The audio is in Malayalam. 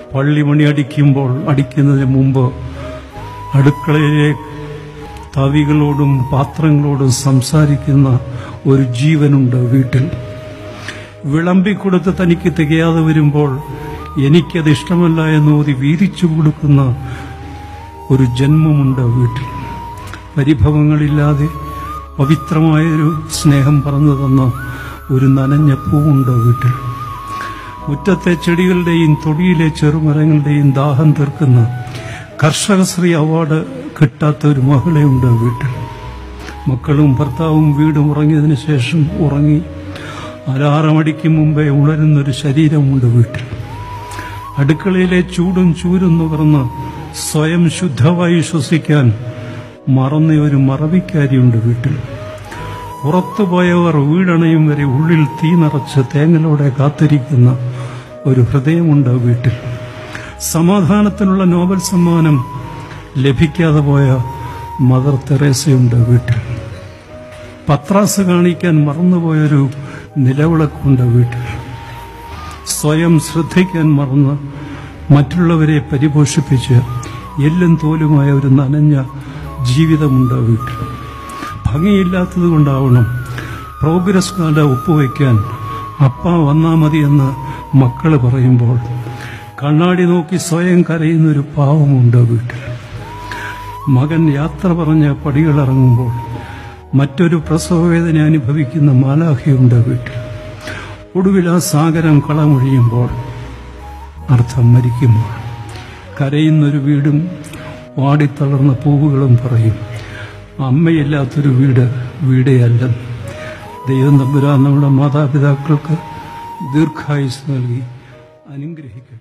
പള്ളിമണി അടിക്കുമ്പോൾ അടിക്കുന്നതിന് മുമ്പ് അടുക്കളയിലെ തവികളോടും പാത്രങ്ങളോടും സംസാരിക്കുന്ന ഒരു ജീവനുണ്ട് വീട്ടിൽ വിളമ്പിക്കൊടുത്ത് തനിക്ക് തികയാതെ വരുമ്പോൾ എനിക്കത് ഇഷ്ടമല്ല എന്ന് ഓതി വീതിച്ചു കൊടുക്കുന്ന ഒരു ജന്മമുണ്ട് വീട്ടിൽ പരിഭവങ്ങളില്ലാതെ പവിത്രമായൊരു സ്നേഹം പറഞ്ഞു തന്ന ഒരു നനഞ്ഞ പൂവുണ്ട് വീട്ടിൽ മുറ്റത്തെ ചെടികളുടെയും തൊടിയിലെ ചെറുമരങ്ങളുടെയും ദാഹം തീർക്കുന്ന കർഷകശ്രീ അവാർഡ് കിട്ടാത്ത ഒരു മഹിളയുണ്ട് വീട്ടിൽ മക്കളും ഭർത്താവും വീടും ഉറങ്ങിയതിനു ശേഷം ഉറങ്ങി അലാറമടിക്ക് മുമ്പേ ഉണരുന്നൊരു ശരീരമുണ്ട് വീട്ടിൽ അടുക്കളയിലെ ചൂടും ചൂരും നുകർന്ന് സ്വയം ശുദ്ധമായി ശ്വസിക്കാൻ മറന്ന ഒരു മറവിക്കാരിയുണ്ട് വീട്ടിൽ പുറത്തുപോയവർ വീടണയും വരെ ഉള്ളിൽ തീ നിറച്ച് തേങ്ങലോടെ കാത്തിരിക്കുന്ന ഒരു ഹൃദയമുണ്ട് വീട്ടിൽ സമാധാനത്തിനുള്ള നോബൽ സമ്മാനം ലഭിക്കാതെ പോയ മദർ തെരേസയുണ്ട് വീട്ടിൽ പത്രാസ് കാണിക്കാൻ മറന്നുപോയൊരു നിലവിളക്കുണ്ട് വീട്ടിൽ സ്വയം ശ്രദ്ധിക്കാൻ മറന്ന് മറ്റുള്ളവരെ പരിപോഷിപ്പിച്ച് എല്ലും തോലുമായ ഒരു നനഞ്ഞ ജീവിതമുണ്ട് വീട്ടിൽ ഭംഗിയില്ലാത്തത് കൊണ്ടാവണം പ്രോഗ്രസ് കാർഡ് ഒപ്പുവയ്ക്കാൻ അപ്പ വന്നാ മതിയെന്ന് മക്കള് പറയുമ്പോൾ കണ്ണാടി നോക്കി സ്വയം കരയുന്നൊരു പാവമുണ്ട് വീട്ടിൽ മകൻ യാത്ര പറഞ്ഞ് പടികളിറങ്ങുമ്പോൾ മറ്റൊരു പ്രസവവേദന അനുഭവിക്കുന്ന മാലാഖയുണ്ട് വീട്ടിൽ ഒടുവിൽ ആ സാഗരം കളമൊഴിയുമ്പോൾ അർത്ഥം മരിക്കുമ്പോൾ കരയുന്നൊരു വീടും വാടിത്തളർന്ന പൂവുകളും പറയും അമ്മയില്ലാത്തൊരു വീട് വീടേയല്ല ദൈവം തമ്പുരാൻ നമ്മുടെ മാതാപിതാക്കൾക്ക് ദീർഘായുസ് നൽകി അനുഗ്രഹിക്കട്ടെ